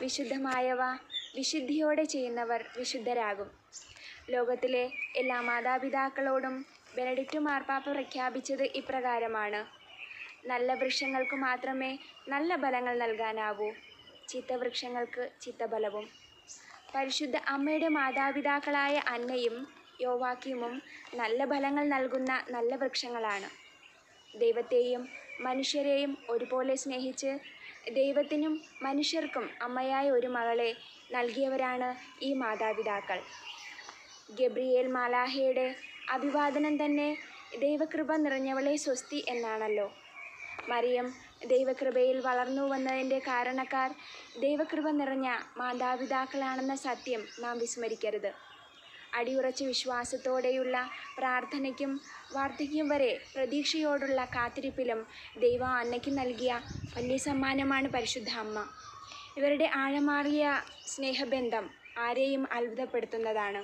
വിശുദ്ധമായവ വിശുദ്ധിയോടെ ചെയ്യുന്നവർ വിശുദ്ധരാകും ലോകത്തിലെ എല്ലാ മാതാപിതാക്കളോടും ബെനഡിക്റ്റ് മാർപ്പാപ്പ പ്രഖ്യാപിച്ചത് ഇപ്രകാരമാണ് നല്ല വൃക്ഷങ്ങൾക്ക് മാത്രമേ നല്ല ഫലങ്ങൾ നൽകാനാവൂ ചിത്തവൃക്ഷങ്ങൾക്ക് ചിത്തബലവും പരിശുദ്ധ അമ്മയുടെ മാതാപിതാക്കളായ അന്നയും യോവാക്യമും നല്ല ഫലങ്ങൾ നൽകുന്ന നല്ല വൃക്ഷങ്ങളാണ് ദൈവത്തെയും മനുഷ്യരെയും ഒരുപോലെ സ്നേഹിച്ച് ദൈവത്തിനും മനുഷ്യർക്കും അമ്മയായ ഒരു മകളെ നൽകിയവരാണ് ഈ മാതാപിതാക്കൾ ഗബ്രിയേൽ മാലാഹയുടെ അഭിവാദനം തന്നെ ദൈവകൃപ നിറഞ്ഞവളെ സ്വസ്തി എന്നാണല്ലോ മറിയം ദൈവകൃപയിൽ വളർന്നു വന്നതിൻ്റെ കാരണക്കാർ ദൈവകൃപ നിറഞ്ഞ മാതാപിതാക്കളാണെന്ന സത്യം നാം വിസ്മരിക്കരുത് അടിയുറച്ച വിശ്വാസത്തോടെയുള്ള പ്രാർത്ഥനയ്ക്കും വാർദ്ധക്യം വരെ പ്രതീക്ഷയോടുള്ള കാത്തിരിപ്പിലും ദൈവം അന്നയ്ക്ക് നൽകിയ വലിയ സമ്മാനമാണ് പരിശുദ്ധ അമ്മ ഇവരുടെ ആഴമാറിയ സ്നേഹബന്ധം ആരെയും അത്ഭുതപ്പെടുത്തുന്നതാണ്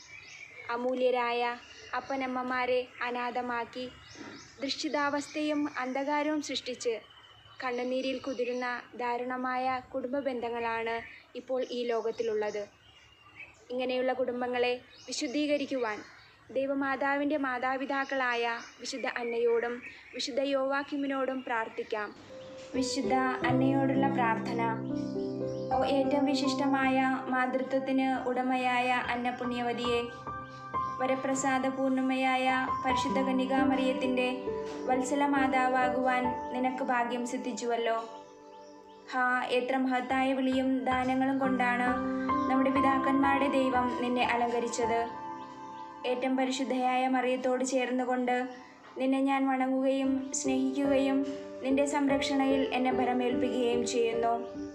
അമൂല്യരായ അപ്പനമ്മമാരെ അനാഥമാക്കി ദൃശ്യതാവസ്ഥയും അന്ധകാരവും സൃഷ്ടിച്ച് കണ്ണുനീരിൽ കുതിരുന്ന ദാരുണമായ കുടുംബ ബന്ധങ്ങളാണ് ഇപ്പോൾ ഈ ലോകത്തിലുള്ളത് ഇങ്ങനെയുള്ള കുടുംബങ്ങളെ വിശുദ്ധീകരിക്കുവാൻ ദൈവമാതാവിൻ്റെ മാതാപിതാക്കളായ വിശുദ്ധ അന്നയോടും വിശുദ്ധ യോവാക്കിമിനോടും പ്രാർത്ഥിക്കാം വിശുദ്ധ അന്നയോടുള്ള പ്രാർത്ഥന ഓ ഏറ്റവും വിശിഷ്ടമായ മാതൃത്വത്തിന് ഉടമയായ അന്നപുണ്യവതിയെ വരപ്രസാദ പൂർണ്ണിമയായ പരിശുദ്ധ കന്യകാമറിയത്തിൻ്റെ വത്സല മാതാവാകുവാൻ നിനക്ക് ഭാഗ്യം സിദ്ധിച്ചുവല്ലോ ഹാ എത്ര മഹത്തായ വിളിയും ദാനങ്ങളും കൊണ്ടാണ് നമ്മുടെ പിതാക്കന്മാരുടെ ദൈവം നിന്നെ അലങ്കരിച്ചത് ഏറ്റവും പരിശുദ്ധയായ മറിയത്തോട് ചേർന്നുകൊണ്ട് നിന്നെ ഞാൻ വണങ്ങുകയും സ്നേഹിക്കുകയും നിന്റെ സംരക്ഷണയിൽ എന്നെ ഭരമേൽപ്പിക്കുകയും ചെയ്യുന്നു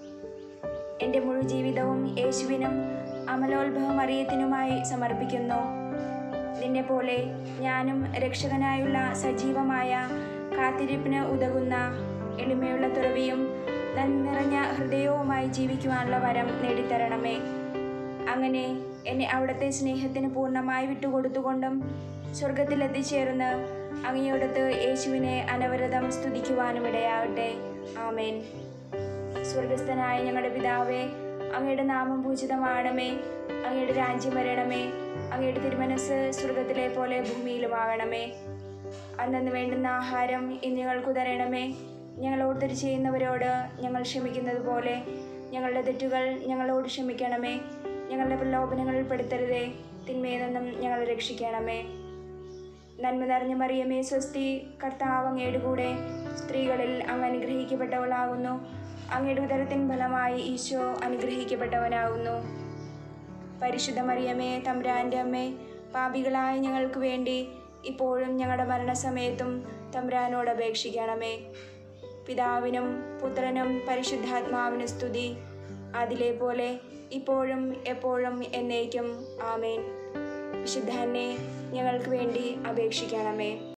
എൻ്റെ മുഴു ജീവിതവും യേശുവിനും അമലോത്ഭവ മറിയത്തിനുമായി സമർപ്പിക്കുന്നു നിന്നെ പോലെ ഞാനും രക്ഷകനായുള്ള സജീവമായ കാത്തിരിപ്പിന് ഉതകുന്ന എളിമയുള്ള തുറവിയും നന്ദി നിറഞ്ഞ ഹൃദയവുമായി ജീവിക്കുവാനുള്ള വരം നേടിത്തരണമേ അങ്ങനെ എന്നെ അവിടുത്തെ സ്നേഹത്തിന് പൂർണ്ണമായി വിട്ടുകൊടുത്തുകൊണ്ടും സ്വർഗത്തിൽ എത്തിച്ചേർന്ന് അങ്ങയോടത്ത് യേശുവിനെ അനവരതം സ്തുതിക്കുവാനും ഇടയാവട്ടെ ആമേൻ സ്വർഗസ്ഥനായ ഞങ്ങളുടെ പിതാവേ അങ്ങയുടെ നാമം പൂജിതമാണമേ അങ്ങയുടെ രാജ്യം വരണമേ അങ്ങയുടെ തിരുമനസ് സ്വർഗത്തിലെ പോലെ ഭൂമിയിലുമാകണമേ അന്നു വേണ്ടുന്ന ആഹാരം ഇന്ന് ഞങ്ങൾക്ക് തരണമേ ഞങ്ങളോട് തെറ്റ് ചെയ്യുന്നവരോട് ഞങ്ങൾ ക്ഷമിക്കുന്നത് പോലെ ഞങ്ങളുടെ തെറ്റുകൾ ഞങ്ങളോട് ക്ഷമിക്കണമേ ഞങ്ങളുടെ പ്രലോഭനങ്ങളിൽ പെടുത്തരുതേ തിന്മയിൽ നിന്നും ഞങ്ങളെ രക്ഷിക്കണമേ നന്മ നിറഞ്ഞ മറിയമേ സ്വസ്തി കർത്താവ് അങ്ങയുടെ കൂടെ സ്ത്രീകളിൽ അങ്ങ് അനുഗ്രഹിക്കപ്പെട്ടവളാകുന്നു അങ്ങയുടെ ഉദരത്തിൻ ഫലമായി ഈശോ അനുഗ്രഹിക്കപ്പെട്ടവനാകുന്നു പരിശുദ്ധ മറിയമേ തമ്പ്രാൻ്റെ അമ്മേ പാപികളായ ഞങ്ങൾക്ക് വേണ്ടി ഇപ്പോഴും ഞങ്ങളുടെ മരണസമയത്തും തമ്പ്രാനോട് അപേക്ഷിക്കണമേ പിതാവിനും പുത്രനും പരിശുദ്ധാത്മാവിനും സ്തുതി അതിലെ പോലെ ഇപ്പോഴും എപ്പോഴും എന്നേക്കും ആമേൻ വിശുദ്ധനെ ഞങ്ങൾക്ക് വേണ്ടി അപേക്ഷിക്കണമേ